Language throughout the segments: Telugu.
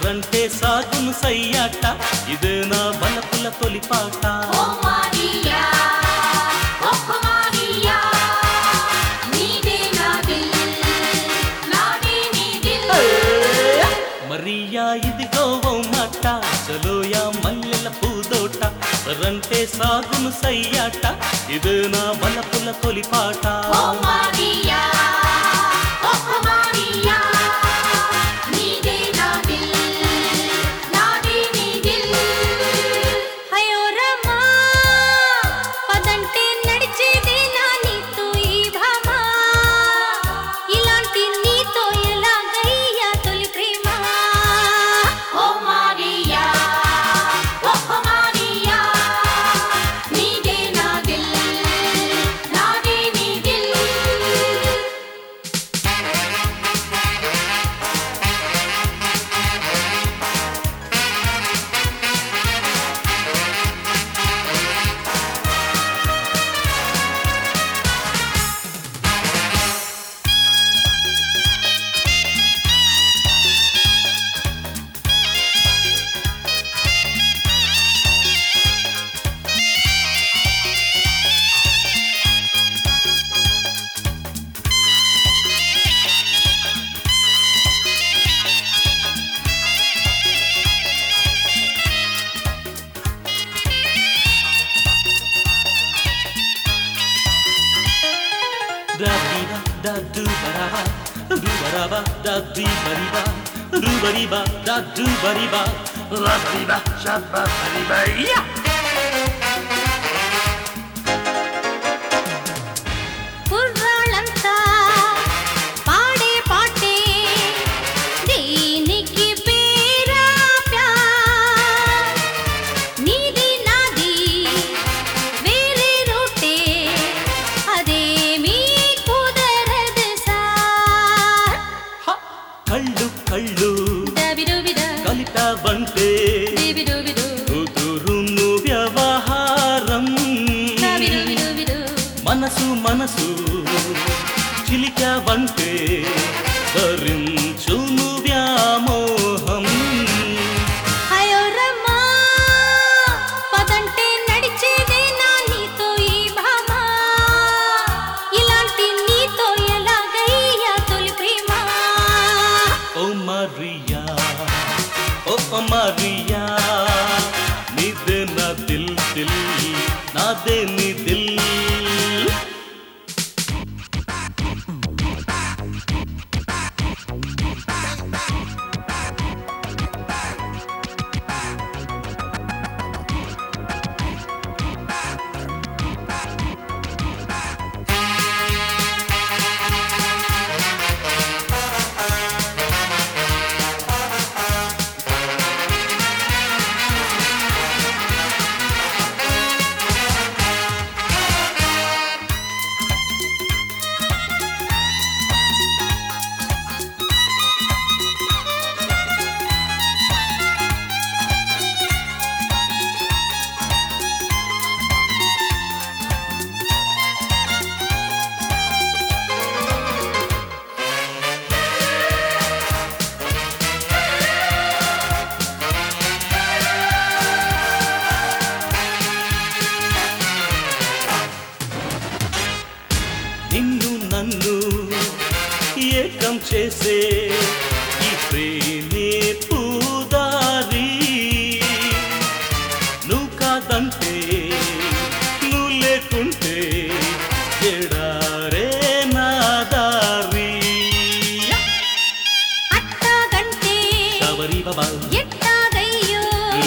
సరంటే సాగును సయ్యాట ఇదే నా బలపుల తొలిపాట ఓ మారియా ఒక్క మారియా నీదే నా దిల్ నాదే నీ దిల్ మరియా ఇదిగో ఓ మాట చలోయా మల్లెల పూదోట సరంటే సాగును సయ్యాట ఇదే నా బలపుల తొలిపాట ఓ మారియా ఒక్క మారియా నీదే నా దిల్ నాదే నీ దిల్ హయో రమా పదంటే నడిచేదే నా నీతో ఈ భామా ఇలాంటి నీతో ఎలాగయ్యా తొలి ప్రేమ ఓ మారియా ఒక్క మారియా నీదే నా దిల్ నాదే నీ Dil Da di ba da do ba da ba do ba da ba da di ba di ba do ba di ba da do ba di ba la di ba sha ba ba di ba ya కుర్రాళ్ళంతా పాడే పాటే దీనికి పేరా ప్యార్ నీది నాది వేరే రూటే అదేమీ కుదరదు సార్ హ కళ్ళు కళ్ళు డబిడుబిడ కలిపావంటే డిబిడుబిడు కుదురును వ్యవహారం డబిడుబిడుబిడు మనసు మనసు చిలికావంటే ధరించును వ్యామోహం అయ్యో రమ్మా పదంటే నడిచేదే నా నీతో ఈ భామా ఇలాంటి నీతో ఎలాగయ్యా తొలి ప్రేమ ఓ మరియా ఓ మరియా నీదే నా దిల్ దిల్ నాదే నీ దిల్ నిన్ను నన్ను ఏకం చేసే ఈ ప్రేమే పూదారి నువ్వు కాదంటే నువ్వు లేకుంటే ఎడారే నా దారి అట్టాగంటే శబరి బాబా ఎట్టాగయ్యో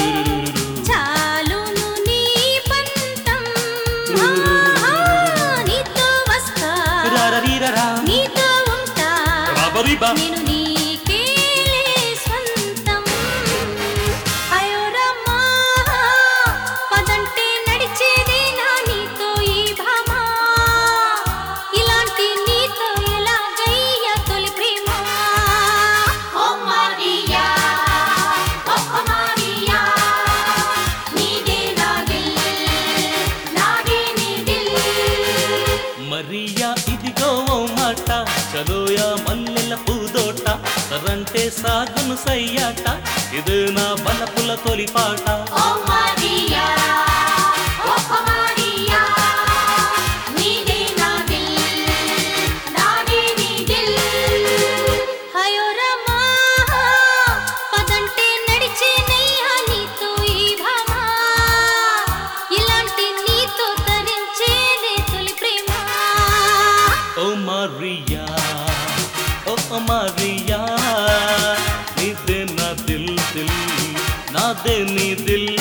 చాలును నీ పంతం ఆహా, నీతో వస్తా నీతో ఉంటా నేను నీకే స్వంతం అయ్యో రమ్మా పదంటే నడిచేదే నా నీతో ఈ భామా ఇలాంటి నీతో ఎలాగయ్యా తొలి ప్రేమ ఓ మారియా ఓ మారియా నీదే నా దిల్ నాదే నీ దిల్ మరియా ఇదిగో ఓ మాట చలోయా మల్లెల పూదోట సరంటే సాగును సయ్యాట ఇదే నా బలపుల తొలి పాట ఓ మారియా ఓ మారియా నీదే నా దిల్ నాదే నీ దిల్ హయో రమా పదంటే నడిచే నయ్యా నీతో ఈ భామా ఇలాంటి నీతో తరించేనే తొలి ప్రేమ ఓ మారియా ఓ మారియా నీదే నా దిల్ దిల్ నాదే నీ దిల్